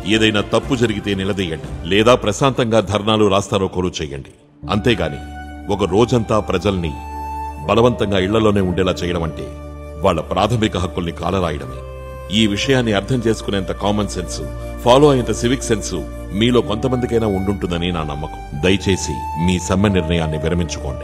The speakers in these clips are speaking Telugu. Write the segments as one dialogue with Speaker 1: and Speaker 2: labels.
Speaker 1: ఏదైనా తప్పు జరిగితే నిలదీయండి లేదా ప్రశాంతంగా ధర్నాలు రాస్తారోకోలు చేయండి అంతేగాని ఒక రోజంతా ప్రజల్ని బలవంతంగా ఇళ్లలోనే ఉండేలా చేయడం అంటే వాళ్ళ ప్రాథమిక హక్కుల్ని కాలరాయడమే ఈ విషయాన్ని అర్థం చేసుకునేంత కామన్ సెన్స్ ఫాలో అయ్యేంత సివిక్ సెన్స్ మీలో కొంతమందికైనా ఉండుంటుందని నా నమ్మకం దయచేసి మీ సమ్మె నిర్ణయాన్ని విరమించుకోండి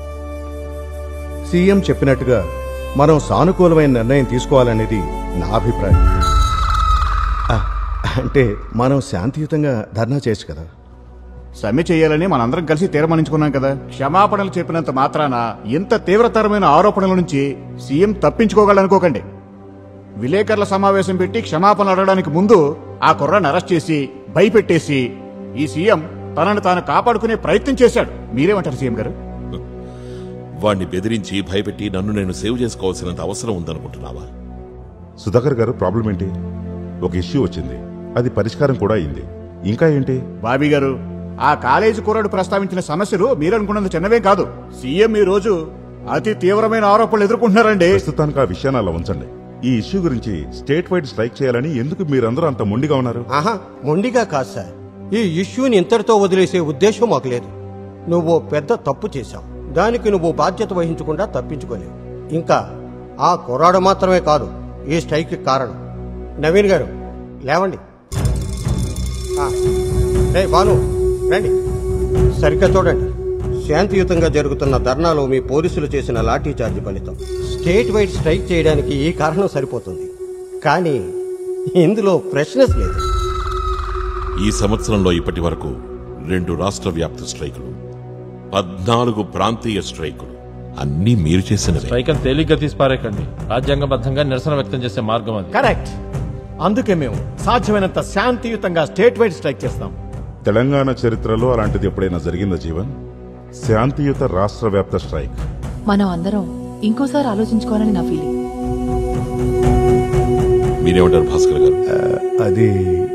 Speaker 2: సీఎం చెప్పినట్టుగా మనం సానుకూలమైన నిర్ణయం తీసుకోవాలనేది నా అభిప్రాయం ఆ, అంటే మనం శాంతియుతంగా ధర్నా చేయొచ్చు కదా
Speaker 3: సమ్మె చేయాలని మనందరం కలిసి తీర్మానించుకున్నాం కదా క్షమాపణలు చెప్పినంత మాత్రాన ఇంత తీవ్రతరమైన ఆరోపణల నుంచి సీఎం తప్పించుకోగలనుకోకండి విలేకరుల సమావేశం పెట్టి క్షమాపణలు అడగడానికి ముందు ఆ కుర్రాన్ని అరెస్ట్ చేసి భయపెట్టేసి ఈ సీఎం తనను తాను కాపాడుకునే ప్రయత్నం చేశాడు మీరేమంటారు సీఎం గారు
Speaker 1: వాణ్ణి బెదిరించి భయపెట్టి నన్ను నేను సేవ్ చేసుకోవాల్సినంత అవసరం ఉందనుకుంటున్నావా
Speaker 4: సుధాకర్ గారు ప్రాబ్లం ఏంటి ఒక ఇష్యూ వచ్చింది అది పరిష్కారం కూడా అయింది ఇంకా ఏంటి
Speaker 3: బాబీ గారు ఆ కాలేజీ కుర్రాడు ప్రస్తావించిన సమస్యలు మీరనుకున్నంత చిన్నవే కాదు సీఎం ఈ రోజు అతి తీవ్రమైన ఆరోపణలు ఎదుర్కొంటున్నారండి
Speaker 4: ప్రస్తుతానికి ఆ విషయాన్ని అలా ఉంచండి ఈ ఇష్యూ గురించి స్టేట్ వైడ్ స్ట్రైక్ చేయాలని ఎందుకు మీరందరూ అంత మొండిగా ఉన్నారు
Speaker 5: ఆహా మొండిగా కాదు సార్ ఈ ఇష్యూని ఇంతటితో వదిలేసే ఉద్దేశం మాకు లేదు నువ్వు పెద్ద తప్పు చేశావు దానికి నువ్వు బాధ్యత వహించకుండా తప్పించుకోలేవు ఇంకా ఆ కుర్రాడు మాత్రమే కాదు ఈ స్ట్రైక్కి కారణం నవీన్ గారు లేవండి ఆ, రేయ్ భాను రండి సరిగ్గా చూడండి శాంతియుతంగా జరుగుతున్న ధర్నాలో మీ పోలీసులు చేసిన లాఠీ చార్జ్ ఫలితం స్టేట్ వైడ్ స్ట్రైక్ చేయడానికి ఈ కారణం సరిపోతుంది కానీ ఇందులో ప్రశ్నస్ లేదు
Speaker 1: ఈ సంవత్సరంలో ఇప్పటి వరకు రెండు రాష్ట్ర వ్యాప్త స్ట్రైకులు పద్నాలుగు ప్రాంతీయ స్ట్రైకులు అన్నీ మీరు చేసినవే
Speaker 6: స్ట్రైక్ అని తేలిగ్గా తీసి పారేకండి రాజ్యాంగబద్ధంగా నిరసన వ్యక్తం చేసే మార్గం అది
Speaker 7: కరెక్ట్ అందుకే మేము సాధ్యమైనంత శాంతియుతంగా స్టేట్ వైడ్ స్ట్రైక్ చేస్తాం
Speaker 4: తెలంగాణ చరిత్రలో అలాంటిది ఎప్పుడైనా జరిగిందా జీవన్ శాంతియుత రాష్ట్ర వ్యాప్త స్ట్రైక్
Speaker 8: మనం అందరం ఇంకోసారి ఆలోచించుకోవాలని నా ఫీలింగ్
Speaker 1: మీరేమంటారు భాస్కర్ గారు
Speaker 2: అది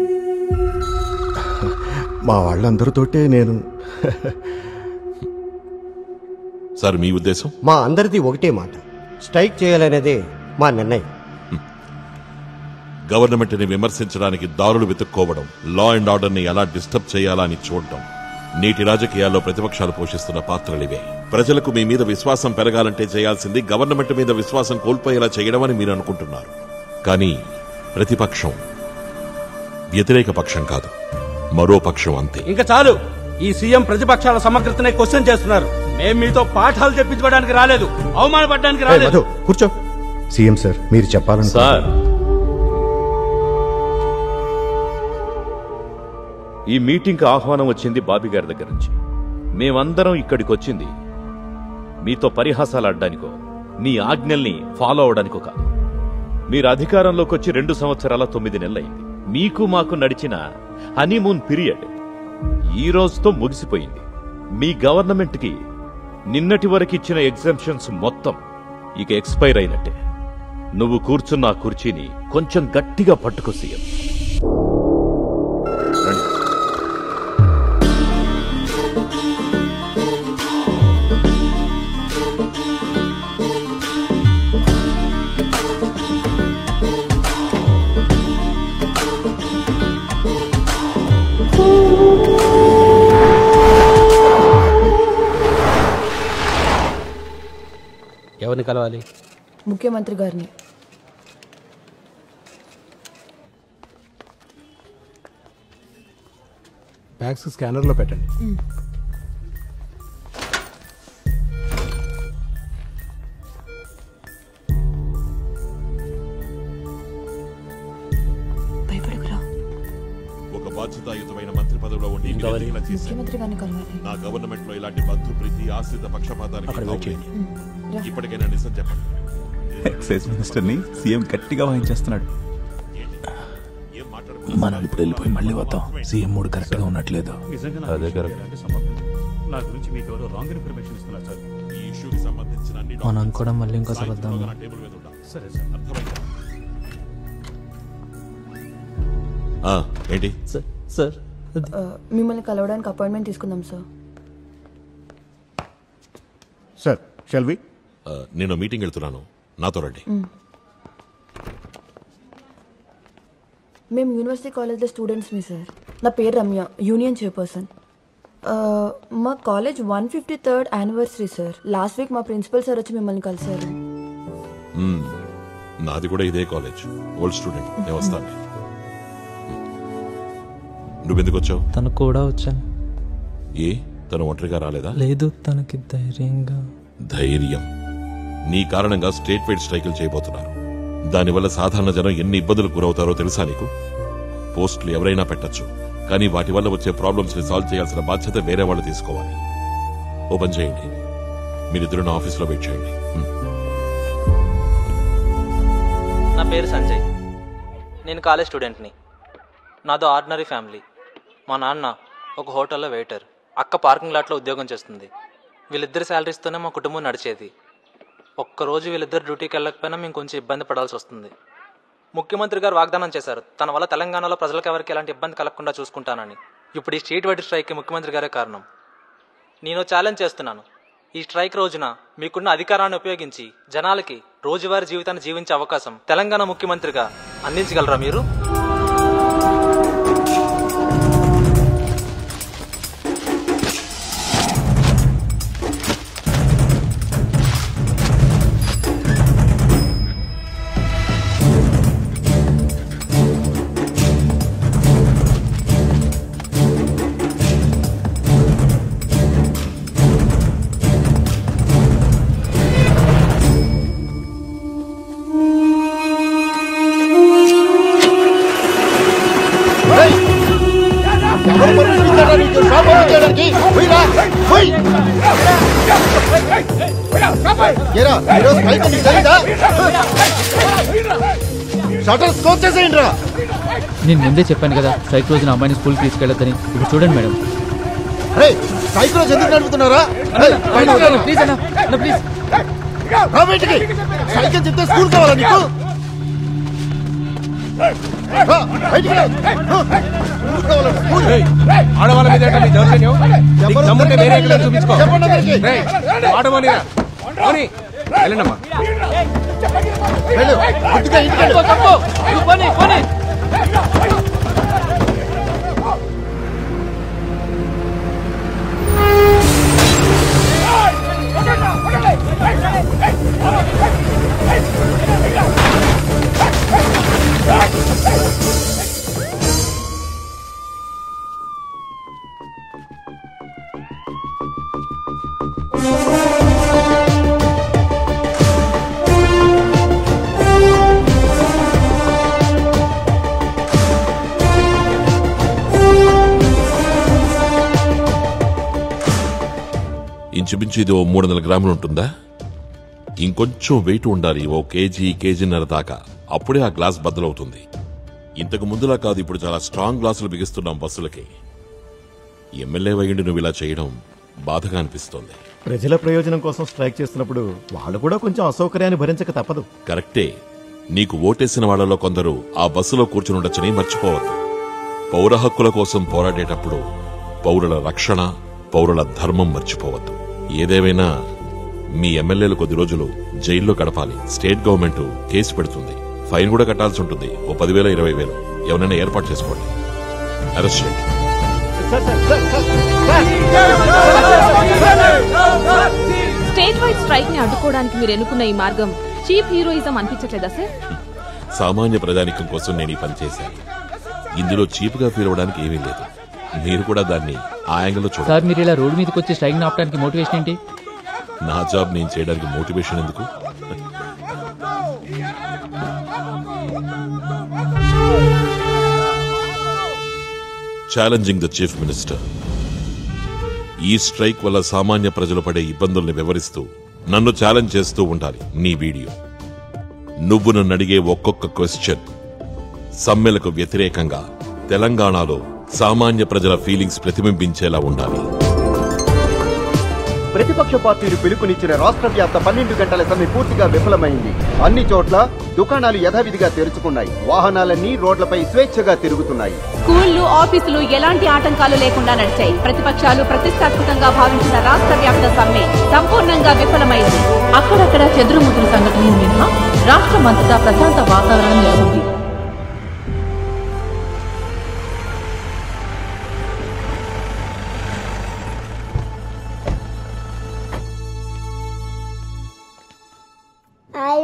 Speaker 2: మా వాళ్ళందరితోటే నేను
Speaker 1: సార్ మీ ఉద్దేశం
Speaker 5: మా అందరిది ఒకటే మాట స్ట్రైక్ చేయాలనేదే మా నిర్ణయం
Speaker 1: గవర్నమెంట్ ని విమర్శించడానికి దారులు వెతుక్కోవడం లా అండ్ ఆర్డర్ ని ఎలా డిస్టర్బ్ చేయాలా అని చూడటం నేటి రాజకీయాల్లో ప్రతిపక్షాలు పోషిస్తున్న పాత్రలివే ప్రజలకు మీ మీద విశ్వాసం పెరగాలంటే చేయాల్సింది గవర్నమెంట్ మీద విశ్వాసం కోల్పోయేలా చేయడం అని మీరు అనుకుంటున్నారు కానీ ప్రతిపక్షం వ్యతిరేక పక్షం కాదు మరో పక్షం అంతే
Speaker 9: ఇంకా చాలు ఈ సీఎం ప్రతిపక్షాల సమగ్రతనే క్వశ్చన్ చేస్తున్నారు మేం మీతో పాఠాలు చెప్పించుకోవడానికి రాలేదు అవమానపడడానికి
Speaker 2: ఏయ్,
Speaker 9: రాలేదు
Speaker 2: మధు కూర్చో సీఎం సార్ మీరు చెప్పాలని
Speaker 10: సార్ ఈ మీటింగ్కి ఆహ్వానం వచ్చింది బాబీ గారి దగ్గర నుంచి మేమందరం ఇక్కడికి వచ్చింది మీతో పరిహాసాలు ఆడడానికో మీ ఆజ్ఞల్ని ఫాలో అవడానికో కాదు మీరు అధికారంలోకి వచ్చి రెండు సంవత్సరాల తొమ్మిది నెలలైంది మీకు మాకు నడిచిన హనీమూన్ పీరియడ్ ఈ రోజుతో ముగిసిపోయింది మీ గవర్నమెంట్కి నిన్నటి వరకు ఇచ్చిన ఎగ్జామ్షన్స్ మొత్తం ఇక ఎక్స్పైర్ అయినట్టే నువ్వు కూర్చున్న ఆ కుర్చీని కొంచెం గట్టిగా పట్టుకో సీఎం రండి.
Speaker 9: ఎవరిని కలవాలి
Speaker 8: ముఖ్యమంత్రి గారిని
Speaker 7: బ్యాగ్స్ స్కానర్లో పెట్టండి
Speaker 8: భయపడకురా
Speaker 1: ఒక బాధ్యతాయుతమైన మంత్రి పదవిలో ఉండి ఇన్ని ఇలా చేశాను.
Speaker 8: ముఖ్యమంత్రి గారిని కలవాలి
Speaker 1: నా గవర్నమెంట్ లో ఇలాంటి బంధు ప్రీతి ఆశ్రిత పక్షపాతానికి
Speaker 7: అక్కడ వెయిట్ చేయండి.
Speaker 1: తావులేదు.
Speaker 8: రా.
Speaker 1: ఇప్పటికైనా నిజం చెప్పండి
Speaker 11: ఎక్సైజ్ మినిస్టర్ ని సీఎం గట్టిగా వాయించేస్తున్నాడు
Speaker 1: ఏం మాట్లాడుకుంటున్నారు?
Speaker 11: మనం ఇప్పుడు వెళ్ళిపోయి మళ్ళీ వద్దాం సీఎం మూడు కరెక్ట్ గా ఉండట్లేదు
Speaker 10: అదే కరెక్ట్
Speaker 3: నా గురించి మీకు ఎవరో రాంగ్ ఇన్ఫర్మేషన్ ఇస్తున్నారు సార్
Speaker 1: ఈ ఇష్యూకి సంబంధించిన అన్ని
Speaker 12: మనం అనుకోవడం మళ్ళీ ఇంకోసారి
Speaker 1: సాయంత్రం
Speaker 12: వద్దాం
Speaker 1: నా టేబుల్ మీద ఉండాలి.
Speaker 3: సరే సార్
Speaker 1: అర్థమైందా? ఆ, ఏంటి
Speaker 12: సార్ సార్
Speaker 8: ఆ, మిమ్మల్ని కలవడానికి అపాయింట్మెంట్ తీసుకుందాం సార్
Speaker 3: సార్ షెల్ వి
Speaker 1: ఆ, నేను మీటింగ్ వెళ్తున్నాను నాతో రండి
Speaker 12: మేము యూనివర్సిటీ కాలేజ్లో స్టూడెంట్స్ మీ సార్ నా పేరు రమ్య యూనియన్ చైర్పర్సన్ ఆ, మా college one fifty third anniversary sir last week మా ప్రిన్సిపల్ సార్ వచ్చి మిమ్మల్ని కలిశారు
Speaker 1: మ్మ్. నాది కూడా ఇదే కాలేజ్ ఓల్డ్ స్టూడెంట్ నేను వస్తాను నువ్వెందుకు వచ్చావు
Speaker 13: తను కూడా వచ్చాను
Speaker 1: ఏ తను ఒంటరిగా రాలేదా
Speaker 13: లేదు తనకి ధైర్యంగా
Speaker 1: ధైర్యం నీ కారణంగా స్టేట్ వైడ్ స్ట్రైకులు చేయబోతున్నారు దానివల్ల సాధారణ జనం ఎన్ని ఇబ్బందులు గురవుతారో తెలుసా నీకు పోస్టులు ఎవరైనా పెట్టొచ్చు కానీ వాటి వల్ల వచ్చే ప్రాబ్లమ్స్ ని సాల్వ్ చేయాల్సిన బాధ్యత వేరే వాళ్ళు తీసుకోవాలి ఓపెన్ చేయండి మీరిద్దరు నా ఆఫీస్లో వెయిట్ చేయండి హ్మ్.
Speaker 13: నా పేరు సంజయ్ నేను కాలేజ్ స్టూడెంట్ని నాదో ఆర్డినరీ ఫ్యామిలీ మా నాన్న ఒక హోటల్లో వెయిటర్ అక్క పార్కింగ్ లాట్లో ఉద్యోగం చేస్తుంది వీళ్ళిద్దరి శాలరీస్తోనే మా కుటుంబం నడిచేది ఒక్కరోజు వీళ్ళిద్దరు డ్యూటీకి వెళ్ళకపోయినా మేము కొంచెం ఇబ్బంది పడాల్సి వస్తుంది ముఖ్యమంత్రి గారు వాగ్దానం చేశారు తన వల్ల తెలంగాణలో ప్రజలకు ఎవరికి ఎలాంటి ఇబ్బంది కలగకుండా చూసుకుంటానని ఇప్పుడు ఈ స్ట్రీట్ వైడ్ స్ట్రైక్కి ముఖ్యమంత్రి గారే కారణం నేను ఛాలెంజ్ చేస్తున్నాను ఈ స్ట్రైక్ రోజున మీకున్న అధికారాన్ని ఉపయోగించి జనాలకి రోజువారీ జీవితాన్ని జీవించే అవకాశం తెలంగాణ ముఖ్యమంత్రిగా అందించగలరా మీరు
Speaker 2: షటర్స్ క్లోజ్ చేసేయండి రా
Speaker 14: నేను ముందే చెప్పాను కదా స్ట్రైక్ రోజున అమ్మాయిని స్కూల్కి తీసుకెళ్ళొద్దని ఇప్పుడు చూడండి మేడం
Speaker 2: రే సైకిల్ రోజు ఎందుకు నడుపుతున్నారా రేయ్, బయటికి రా.
Speaker 14: ప్లీజ్ అన్న అన్న ప్లీజ్
Speaker 2: రా బయటికి సైకిల్ చెప్తే స్కూల్ కావాలా నీకు రా, బయటికి రా. స్కూల్ కావాలా, స్కూల్.
Speaker 15: ఆడవాళ్ళ మీద ఏంటండి దౌర్జన్యం నీకు
Speaker 2: ఎవరు
Speaker 15: దమ్ముంటే వేరే
Speaker 2: దొరకలేదు.
Speaker 15: ఎక్కడైనా చూపించుకో
Speaker 2: చెప్పండి అందరికీ.
Speaker 15: రేయ్, ఆడమనిరా పోనీ వెళ్ళండమ్మా
Speaker 2: వెళ్ళు, గుడ్డిగా ఇంటికి వెళ్ళు.
Speaker 1: ఇంచుమించు ఇది ఓ మూడు వందల గ్రాములు ఉంటుందా ఇంకొంచెం వెయిట్ ఉండాలి ఓ కేజీ కేజీన్నర దాకా అప్పుడే ఆ గ్లాస్ బద్దలవుతుంది ఇంతకు ముందులా కాదు ఇప్పుడు చాలా స్ట్రాంగ్ గ్లాసులు బిగిస్తున్నాం బస్సులకి ఎమ్మెల్యే వయ్యండి నువ్వు ఇలా చేయడం బాధగా అనిపిస్తోంది
Speaker 7: ప్రజల ప్రయోజనం కోసం స్ట్రైక్ చేస్తున్నప్పుడు వాళ్ళు కూడా కొంచెం అసౌకర్యాన్ని భరించక తప్పదు
Speaker 1: కరెక్టే నీకు ఓటేసిన వాళ్ళలో కొందరు ఆ బస్సులో కూర్చుని ఉండొచ్చని మర్చిపోవద్దు పౌర హక్కుల కోసం పోరాడేటప్పుడు పౌరుల రక్షణ పౌరుల ధర్మం మర్చిపోవద్దు ఏదేమైనా మీ ఎమ్మెల్యేలు కొద్ది రోజులు జైల్లో గడపాలి స్టేట్ గవర్నమెంట్ కేసు పెడుతుంది ఫైన్ కూడా కట్టాల్సి ఉంటుంది ఓ పదివేల ఇరవై వేలు ఎవరైనా ఏర్పాటు చేసుకోండి అరెస్ట్ చేయండి
Speaker 16: స్టేట్ వైడ్ స్ట్రైక్ ని అడ్డుకోవడానికి మీరు ఎన్నుకున్న ఈ మార్గం చీప్ హీరోయిజం అనిపించట్లేదా సార్
Speaker 1: సామాన్య ప్రజానికం కోసం నేను ఈ పని చేశాను ఇందులో చీప్గా ఫీల్ అవ్వడానికి ఏమీ లేదు మీరు కూడా దాన్ని ఆ యాంగిల్లో చూడండి
Speaker 14: సార్ మీరు ఇలా రోడ్డు మీదకి వచ్చి స్ట్రైక్ ఆపడానికి మోటివేషన్ ఏంటి
Speaker 1: నా జాబ్ నేను చేయడానికి మోటివేషన్ ఎందుకు ఛాలెంజింగ్ ద చీఫ్ మినిస్టర్ ఈ స్ట్రైక్ వల్ల సామాన్య ప్రజలు పడే ఇబ్బందుల్ని వివరిస్తూ నన్ను ఛాలెంజ్ చేస్తూ ఉండాలి నీ వీడియో నువ్వు నన్ను అడిగే ఒక్కొక్క క్వశ్చన్ సమ్మెలకు వ్యతిరేకంగా తెలంగాణలో సామాన్య ప్రజల ఫీలింగ్స్ ప్రతిబింబించేలా ఉండాలి
Speaker 17: ప్రతిపక్ష పార్టీలు పిలుపునిచ్చిన రాష్ట్ర వ్యాప్త పన్నెండు గంటల సమ్మె పూర్తిగా విఫలమైంది అన్ని చోట్ల దుకాణాలు యథావిధిగా తెరుచుకున్నాయి వాహనాలన్నీ రోడ్లపై స్వేచ్ఛగా తిరుగుతున్నాయి
Speaker 18: స్కూళ్లు ఆఫీసులు ఎలాంటి ఆటంకాలు లేకుండా నడిచాయి ప్రతిపక్షాలు ప్రతిష్టాత్మకంగా భావించిన రాష్ట్ర వ్యాప్త సమ్మె సంపూర్ణంగా విఫలమైంది
Speaker 8: అక్కడక్కడ చెదురుముదురు సంఘటనలు మినహా రాష్ట్రమంతటా ప్రశాంత వాతావరణం నెలకొంది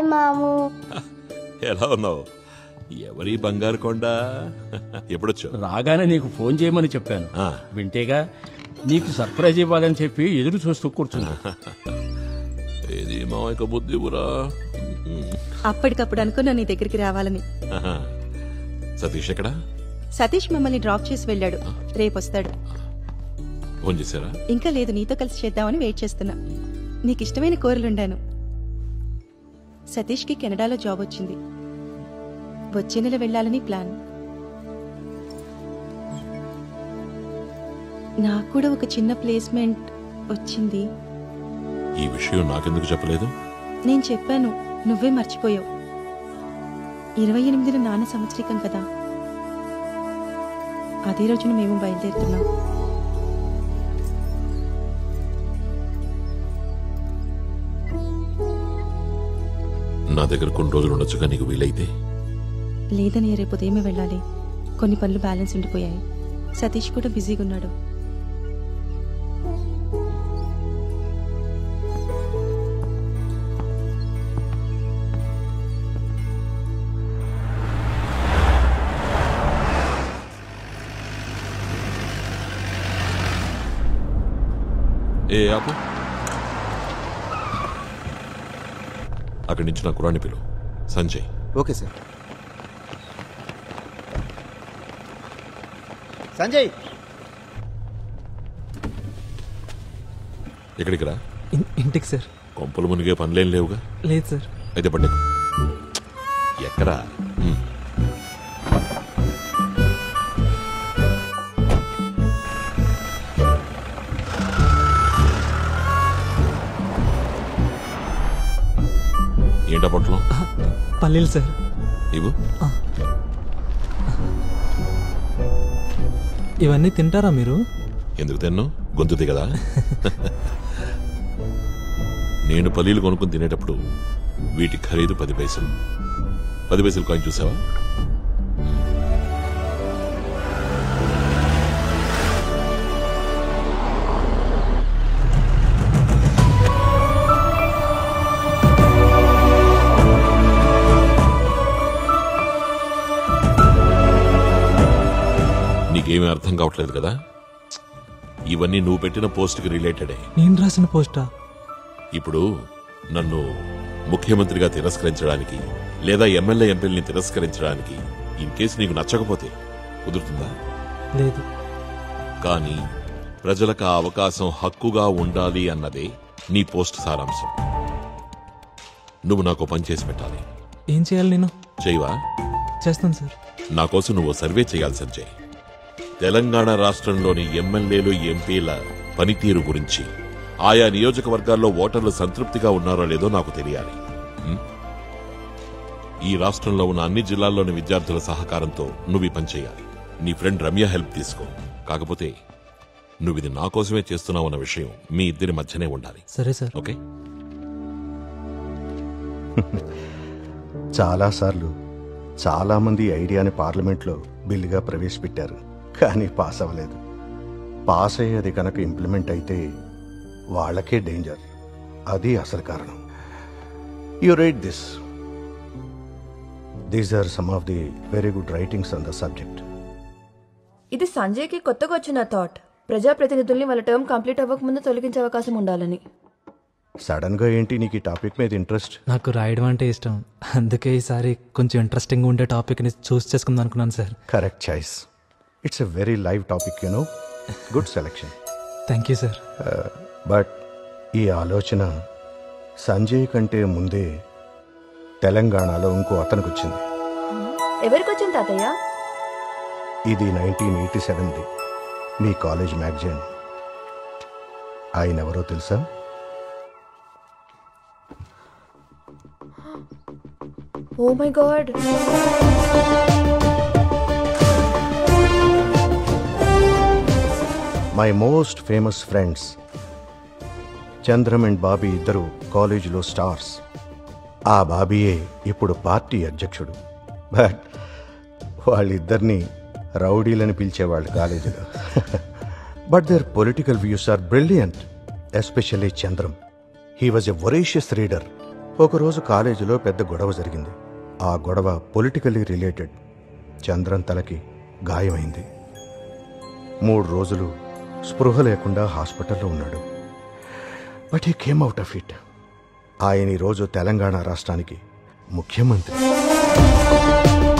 Speaker 19: మాము
Speaker 1: ఎలా ఉన్నావు ఎవరి బంగారు కొండ ఎప్పుడొచ్చు
Speaker 9: రాగానే నీకు ఫోన్ చేయమని చెప్పాను వింటేగా నీకు సర్ప్రైజ్ ఇవ్వాలని చెప్పి ఎదురు చూస్తూ కూర్చున్నా
Speaker 1: ఏది మామయ్య బుద్ధి ఊరా
Speaker 20: అప్పటికప్పుడు అనుకున్నా నీ దగ్గరికి రావాలని
Speaker 1: సతీష్ ఎక్కడా
Speaker 20: సతీష్ మమ్మల్ని డ్రాప్ చేసి వెళ్ళాడు రేపు వస్తాడు
Speaker 1: ఫోన్ చేశారా
Speaker 20: ఇంకా లేదు నీతో కలిసి చేద్దామని వెయిట్ చేస్తున్నా నీకు ఇష్టమైన కూరలుండాను సతీష్కి కెనడాలో జాబ్ వచ్చింది వచ్చే నెల వెళ్ళాలని ప్లాన్ నాకు కూడా ఒక చిన్న ప్లేస్మెంట్ వచ్చింది
Speaker 1: ఈ విషయం నాకెందుకు చెప్పలేదు
Speaker 20: నేను చెప్పాను నువ్వే మర్చిపోయావు ఇరవై ఎనిమిదిన నాన్న సంవత్సరికం కదా అదే రోజున మేము బయలుదేరుతున్నాం
Speaker 1: నా దగ్గర కొన్ని రోజులు ఉండొచ్చుగా నీకు వీలైతే
Speaker 20: లేదని రేపు ఉదయమే వెళ్ళాలి కొన్ని పనులు బ్యాలెన్స్ ఉండిపోయాయి సతీష్ కూడా బిజీగా ఉన్నాడు
Speaker 1: ఏ ఆపు అక్కడి నుంచి నా కురాన్ని పిలు సంజయ్
Speaker 17: ఓకే సార్ సంజయ్
Speaker 1: ఎక్కడికి రా
Speaker 21: ఇంటికి సార్
Speaker 1: కొంపలు మునిగే పనులేం లేవుగా
Speaker 21: లేదు సార్
Speaker 1: అయితే పండుగ ఎక్కడా ఉమ్. ఏంటా పొట్టలం
Speaker 21: పల్లీలు సార్
Speaker 1: ఇవ్వు
Speaker 21: ఇవన్నీ తింటారా మీరు
Speaker 1: ఎందుకు తిన్నావు గొంతుది కదా నేను పల్లీలు కొనుక్కుని తినేటప్పుడు వీటి ఖరీదు పది పైసలు పది పైసలు కాయిన్ చూసావా నీకేమీ అర్థం కావట్లేదు కదా ఇవన్నీ నువ్వు పెట్టిన పోస్ట్కి రిలేటెడే
Speaker 21: నేను రాసిన పోస్టా
Speaker 1: ఇప్పుడు నన్ను ముఖ్యమంత్రిగా తిరస్కరించడానికి లేదా ఎమ్మెల్యే ఎంపీల్ని తిరస్కరించడానికి ఇన్ కేసు నీకు నచ్చకపోతే కుదురుతుందా
Speaker 21: లేదు
Speaker 1: కానీ ప్రజలకు ఆ అవకాశం హక్కుగా ఉండాలి అన్నదే నీ పోస్ట్ సారాంశం నువ్వు నాకు పని చేసి పెట్టాలి
Speaker 21: ఏం చేయాలి నేను
Speaker 1: చేయవా
Speaker 21: చేస్తాను సార్
Speaker 1: నా కోసం నువ్వు సర్వే చేయాలి సంజయ్ తెలంగాణ రాష్ట్రంలోని ఎమ్మెల్యేలు ఎంపీల పనితీరు గురించి ఆయా నియోజకవర్గాల్లో ఓటర్లు సంతృప్తిగా ఉన్నారో లేదో నాకు తెలియాలి ఉం? ఈ రాష్ట్రంలో ఉన్న అన్ని జిల్లాల్లోని విద్యార్థుల సహకారంతో నువ్వు ఈ పని చేయాలి నీ ఫ్రెండ్ రమ్య హెల్ప్ తీసుకో కాకపోతే నువ్వు ఇది నా కోసమే చేస్తున్నావు అన్న విషయం మీ ఇద్దరి మధ్యనే ఉండాలి
Speaker 21: సరే సార్
Speaker 1: ఓకే
Speaker 2: చాలాసార్లు చాలామంది ఈ ఐడియాని పార్లమెంట్లో బిల్లుగా ప్రవేశపెట్టారు కానీ పాస్ అవ్వలేదు పాస్ అయ్యేది కనుక ఇంప్లిమెంట్ అయితే వాళ్ళకే డేంజర్ అది అసలు కారణం you write this these are some of the very good writings on the subject
Speaker 12: ఇది సంజయ్కి కొత్తగా వచ్చిన థాట్ ప్రజాప్రతినిధుల్ని వాళ్ళ టర్మ్ కంప్లీట్ అవ్వకముందు తొలగించే అవకాశం ఉండాలని
Speaker 2: సడన్ గా ఏంటి నీకు ఈ టాపిక్ మీద ఇంట్రెస్ట్
Speaker 21: నాకు రాయడం అంటే ఇష్టం అందుకే ఈసారి కొంచెం ఇంట్రెస్టింగ్ ఉండే టాపిక్ని చూస్ చేసుకుందాం అనుకున్నాను sir
Speaker 2: correct choice it's a very live topic you know good selection
Speaker 21: thank you sir
Speaker 2: but ఈ ఆలోచన సంజయ్ కంటే ముందే తెలంగాణలో ఇంకో అతనికి వచ్చింది
Speaker 12: ఎవరికి వచ్చింది తాతయ్య
Speaker 2: ఇది నైన్టీన్ ఎయిటీ సెవెన్ది మీ కాలేజ్ మ్యాగజైన్ ఆయన ఎవరో తెలుసా
Speaker 12: oh my god
Speaker 2: my most famous friends Chandram and Bobby ఇద్దరు కాలేజీలో స్టార్స్ ఆ బాబీయే ఇప్పుడు పార్టీ అధ్యక్షుడు బట్ వాళ్ళిద్దరినీ రౌడీలని పిలిచేవాళ్ళు కాలేజీలో but their political views are brilliant especially Chandram he was a voracious reader ఒకరోజు కాలేజీలో పెద్ద గొడవ జరిగింది ఆ గొడవ పొలిటికల్లీ రిలేటెడ్ చంద్రన్ తలకి గాయమైంది మూడు రోజులు స్పృహ లేకుండా హాస్పిటల్లో ఉన్నాడు but he came out of it ఆయన ఈరోజు తెలంగాణ రాష్ట్రానికి ముఖ్యమంత్రి